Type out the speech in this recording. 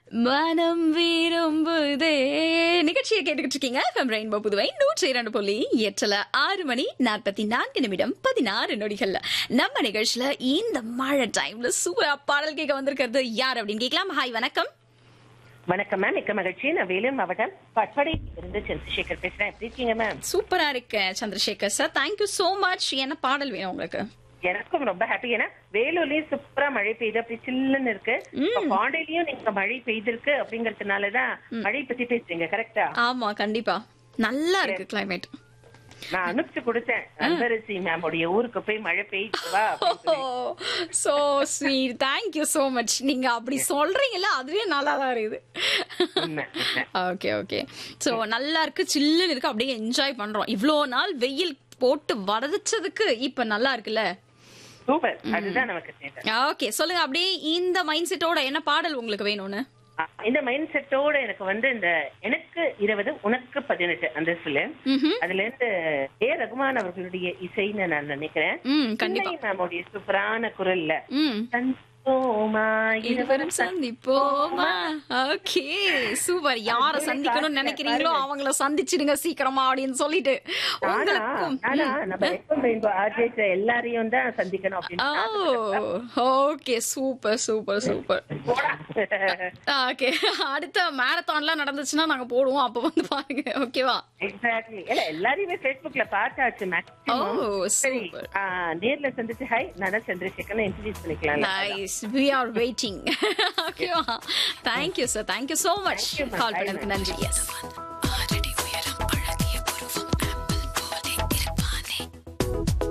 மனம் விரும்புதே நிகழ்ச்சியை கேட்டுக்கிட்டு இருக்கீங்க FM ரெயின்போ புதுவை நூற்றி இரண்டு புள்ளி எட்டுல ஆறு மணி நாற்பத்தி நான்கு நிமிடம் பதினாறு நொடிகள்ல நம்ம நிகழ்ச்சியில இந்த மழை டைம்ல சூப்பரா பாடல் கேட்க வந்திருக்கிறது யார் அப்படின்னு கேட்கலாம் ஹாய் வணக்கம் வணக்கம் மேம் மிக்க மகிழ்ச்சி நான் வேலூர் மாவட்டம் பட்படை இருந்து சந்திரசேகர் பேசுறேன் எப்படி இருக்கீங்க மேம் சூப்பரா இருக்கேன் Chandrasekhar sir thank you so much என்ன பாடல் வேணும் உங்களுக்கு எனக்கும் ரொம்ப ஹாப்பி ஏன்னா வேலூர்லயும் சூப்பரா மழை பெய்யுது அப்படி சில்லுன்னு இருக்கு இப்ப பாண்டியிலயும் நீங்க மழை பெய்திருக்கு அப்படிங்கறதுனாலதான் மழை பத்தி பேசுறீங்க கரெக்டா ஆமா கண்டிப்பா நல்லா இருக்கு கிளைமேட் நான் அனுப்பிச்சு கொடுத்தேன் அன்பரசி மேம் உடைய ஊருக்கு போய் மழை பெய்யுது வா அப்படின்னு சொல்லி. So sweet thank you so much நீங்க அப்படி சொல்றீங்கல்ல அதுவே நல்லா தான் இருக்குது உண்மை, உண்மை. ஓகே ஓகே சோ நல்லா இருக்கு சில்லுன்னு இருக்கு அப்படியே என்ஜாய் பண்றோம் இவ்ளோ நாள் வெயில் போட்டு வதச்சதுக்கு இப்ப நல்லா இருக்குல்ல சூப்பர் அதுதான் நமக்கு தேவை ஓகே சொல்லுங்க அப்படியே இந்த மைண்ட் செட்டோட என்ன பாடல் உங்களுக்கு வேணும்னு அஹ் இந்த மைண்ட் செட்டோட எனக்கு வந்து இந்த எனக்கு இருபது உனக்கு பதினெட்டு அந்த சொல்லு ம்ஹும். அதுல இருந்து ஏ ரகுமான் அவர்களுடைய இசைன்னு நான் நினைக்கிறேன் ம் கண்டிப்பா மேமோடைய சூப்பரான குரல்ல ம் சந்தோமா இருவரும் சந்திப்போமா ஓகே சூப்பர் யார சந்திக்கணும்னு நினைக்கிறீங்களோ அவங்கள சந்திச்சிடுங்க சீக்கிரமா அப்படின்னு சொல்லிட்டு உங்களுக்கும் நம்ம எப்ப ரெயின்போ ஆர்ஜேஸ் எல்லாரையும் தான் சந்திக்கணும் அப்படின்னு okay super super super okay அடுத்த மேரத்தான்லாம் நடந்துச்சுன்னா நாங்க போடுவோம் அப்ப வந்து பாருங்க ஓகேவா எக்ஸாக்ட்லி இல்ல எல்லாரையுமே Facebookல பார்த்தாச்சு ஓ மேக்ஸிமம் சரி சூப்பர் ஆ, நேர்ல சந்திச்சு ஹை நான் தான் சந்திரசேகர் இன்ட்ரடியூஸ் பண்ணிக்கலாம் நைஸ் வி ஆர் வெயிட்டிங் ஓகேவா thank you sir thank you so much Thank you, ma'am. Call Bye, பண்ணதுக்கு ma'am. நன்றி எஸ்